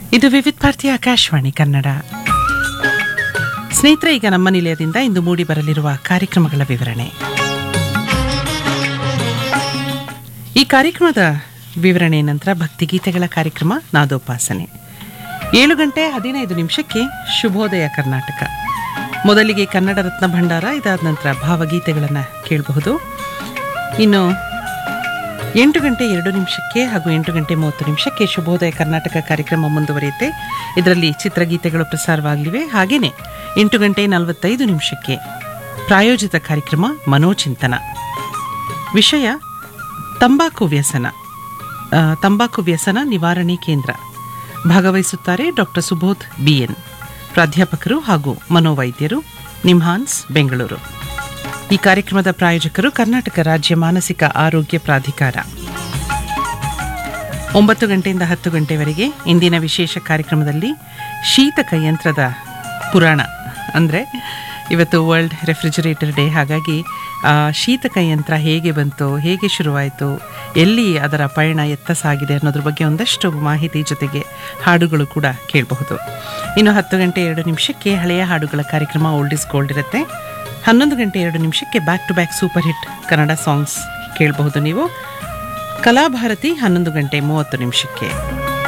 ಇದು ವಿವಿಧ ಭಾರತಿ ಆಕಾಶವಾಣಿ ಕನ್ನಡ ಸ್ನೇಹಿತರೆ ಈಗ ನಮ್ಮ ನಿಲಯದಿಂದ ಇಂದು ಮೂಡಿ ಬರಲಿರುವ ಕಾರ್ಯಕ್ರಮಗಳ ವಿವರಣೆ ಈ ಕಾರ್ಯಕ್ರಮದ ವಿವರಣೆ ನಂತರ ಭಕ್ತಿಗೀತೆಗಳ ಕಾರ್ಯಕ್ರಮ ನಾದೋಪಾಸನೆ ಏಳು ಗಂಟೆ ಹದಿನೈದು ನಿಮಿಷಕ್ಕೆ ಶುಭೋದಯ ಕರ್ನಾಟಕ ಮೊದಲಿಗೆ ಕನ್ನಡ ರತ್ನ ಭಂಡಾರ ಇದಾದ ನಂತರ ಭಾವಗೀತೆಗಳನ್ನು ಕೇಳಬಹುದು ಇನ್ನು ಎಂಟು ಗಂಟೆ ಎರಡು ನಿಮಿಷಕ್ಕೆ ಹಾಗೂ ಎಂಟು ಗಂಟೆ ಮೂವತ್ತು ನಿಮಿಷಕ್ಕೆ ಶುಭೋದಯ ಕರ್ನಾಟಕ ಕಾರ್ಯಕ್ರಮ ಮುಂದುವರಿಯುತ್ತೆ ಇದರಲ್ಲಿ ಚಿತ್ರಗೀತೆಗಳು ಪ್ರಸಾರವಾಗಲಿವೆ ಹಾಗೆಯೇ ಎಂಟು ಗಂಟೆ ನಲವತ್ತೈದು ನಿಮಿಷಕ್ಕೆ ಪ್ರಾಯೋಜಿತ ಕಾರ್ಯಕ್ರಮ ಮನೋಚಿಂತನ ವಿಷಯ ತಂಬಾಕು ವ್ಯಸನ ಆ, ತಂಬಾಕು ವ್ಯಸನ ನಿವಾರಣೆ ಕೇಂದ್ರ ಭಾಗವಹಿಸುತ್ತಾರೆ ಡಾಕ್ಟರ್ ಸುಬೋಧ್ ಬಿಎನ್ ಪ್ರಾಧ್ಯಾಪಕರು ಹಾಗೂ ಮನೋವೈದ್ಯರು ನಿಮ್ಹಾನ್ಸ್ ಬೆಂಗಳೂರು ಈ ಕಾರ್ಯಕ್ರಮದ ಪ್ರಾಯೋಜಕರು ಕರ್ನಾಟಕ ರಾಜ್ಯ ಮಾನಸಿಕ ಆರೋಗ್ಯ ಪ್ರಾಧಿಕಾರ ಒಂಬತ್ತು ಗಂಟೆಯಿಂದ ಹತ್ತು ಗಂಟೆವರೆಗೆ ಇಂದಿನ ವಿಶೇಷ ಕಾರ್ಯಕ್ರಮದಲ್ಲಿ ಶೀತಕ ಯಂತ್ರದ ಪುರಾಣ ಅಂದರೆ ಇವತ್ತು ವರ್ಲ್ಡ್ ರೆಫ್ರಿಜರೇಟರ್ ಡೇ ಹಾಗಾಗಿ ಆ, ಶೀತಕ ಯಂತ್ರ ಹೇಗೆ ಬಂತು ಹೇಗೆ ಶುರುವಾಯಿತು ಎಲ್ಲಿ ಅದರ ಪಯಣ ಎತ್ತ ಸಾಗಿದೆ ಅನ್ನೋದ್ರ ಬಗ್ಗೆ ಒಂದಷ್ಟು ಮಾಹಿತಿ ಜೊತೆಗೆ ಹಾಡುಗಳು ಕೂಡ ಕೇಳಬಹುದು ಇನ್ನು ಹತ್ತು ಗಂಟೆ ಎರಡು ನಿಮಿಷಕ್ಕೆ ಹಳೆಯ ಹಾಡುಗಳ ಕಾರ್ಯಕ್ರಮ ಓಲ್ಡ್ ಇಸ್ ಗೋಲ್ಡ್ ಇರುತ್ತೆ ಹನ್ನೊಂದು ಗಂಟೆ ಎರಡು ನಿಮಿಷಕ್ಕೆ back to back super hit Kannada songs ಕೇಳಬಹುದು ನೀವು ಕಲಾಭಾರತಿ ಹನ್ನೊಂದು ಗಂಟೆ ಮೂವತ್ತು ನಿಮಿಷಕ್ಕೆ